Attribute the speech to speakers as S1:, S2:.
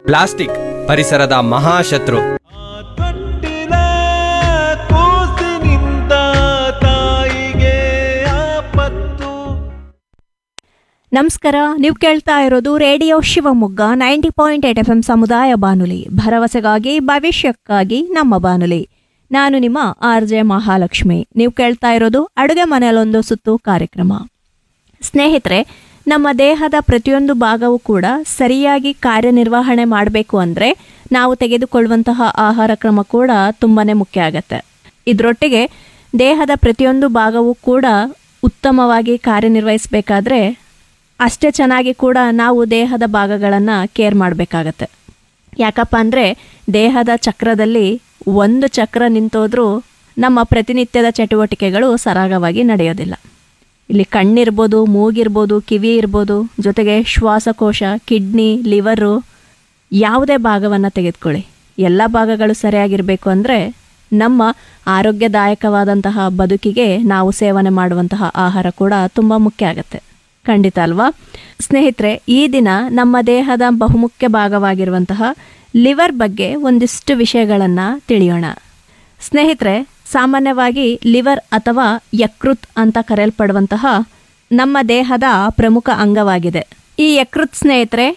S1: plastic ಪರಿಸರದ ಮಹಾಶತ್ರು
S2: ತೊಟ್ಟಿಲ ಕೂಸಿನಿಂದ ತಾಯಿಗೆ ಆಪತ್ತು
S3: ನಮಸ್ಕಾರ ನೀವು ಕೇಳ್ತಾ ಇರೋದು radio Shivamogga ninety point eight F M ಸಮುದಾಯ ಬಾನುಲಿ ಭರವಸೆಗಾಗಿ ಭವಿಷ್ಯಕ್ಕಾಗಿ ನಮ್ಮ ಬಾನುಲಿ ನಾನು ನಿಮ್ಮ ಆರ್ ಜೆ ಮಹಾಲಕ್ಷ್ಮಿ ನೀವು ಕೇಳ್ತಾ ಇರೋದು ಅಡುಗೆ ಮನೆಯಲ್ಲೊಂದು ಸುತ್ತು ಕಾರ್ಯಕ್ರಮ ಸ್ನೇಹಿತರೆ ನಮ್ಮ ದೇಹದ ಪ್ರತಿಯೊಂದು ಭಾಗವೂ ಕೂಡ ಸರಿಯಾಗಿ ಕಾರ್ಯನಿರ್ವಹಣೆ ಮಾಡಬೇಕು ಅಂದರೆ ನಾವು ತೆಗೆದುಕೊಳ್ಳುವಂತಹ ಆಹಾರ ಕ್ರಮ ಕೂಡ ತುಂಬಾ ಮುಖ್ಯ ಆಗತ್ತೆ ಇದರೊಟ್ಟಿಗೆ ದೇಹದ ಪ್ರತಿಯೊಂದು ಭಾಗವೂ ಕೂಡ ಉತ್ತಮವಾಗಿ ಕಾರ್ಯನಿರ್ವಹಿಸಬೇಕಾದ್ರೆ ಅಷ್ಟೇ ಚೆನ್ನಾಗಿ ಕೂಡ ನಾವು ದೇಹದ ಭಾಗಗಳನ್ನು ಕೇರ್ ಮಾಡಬೇಕಾಗತ್ತೆ ಯಾಕಪ್ಪ ಅಂದರೆ ದೇಹದ ಚಕ್ರದಲ್ಲಿ ಒಂದು ಚಕ್ರ ನಿಂತೋದ್ರೂ ನಮ್ಮ ಪ್ರತಿನಿತ್ಯದ ಚಟುವಟಿಕೆಗಳು ಸರಾಗವಾಗಿ ನಡೆಯೋದಿಲ್ಲ ಇಲ್ಲಿ ಕಣ್ಣಿರ್ಬೋದು ಮೂಗಿರ್ಬೋದು ಕಿವಿ ಇರ್ಬೋದು ಜೊತೆಗೆ ಶ್ವಾಸಕೋಶ ಕಿಡ್ನಿ ಲಿವರು ಯಾವುದೇ ಭಾಗವನ್ನು ತೆಗೆದುಕೊಳ್ಳಿ ಎಲ್ಲ ಭಾಗಗಳು ಸರಿಯಾಗಿರಬೇಕು ಅಂದರೆ ನಮ್ಮ ಆರೋಗ್ಯದಾಯಕವಾದಂತಹ ಬದುಕಿಗೆ ನಾವು ಸೇವನೆ ಮಾಡುವಂತಹ ಆಹಾರ ಕೂಡ ತುಂಬ ಮುಖ್ಯ ಆಗುತ್ತೆ ಖಂಡಿತ ಅಲ್ವಾ ಸ್ನೇಹಿತರೆ ಈ ದಿನ ನಮ್ಮ ದೇಹದ ಬಹುಮುಖ್ಯ ಭಾಗವಾಗಿರುವಂತಹ ಲಿವರ್ ಬಗ್ಗೆ ಒಂದಿಷ್ಟು ವಿಷಯಗಳನ್ನು ತಿಳಿಯೋಣ ಸ್ನೇಹಿತರೆ ಸಾಮಾನ್ಯವಾಗಿ ಲಿವರ್ ಅಥವಾ ಯಕೃತ್ ಅಂತ ಕರೆಯಲ್ಪಡುವಂತಹ ನಮ್ಮ ದೇಹದ ಪ್ರಮುಖ ಅಂಗವಾಗಿದೆ ಈ ಯಕೃತ್ ಸ್ನೇಹಿತರೆ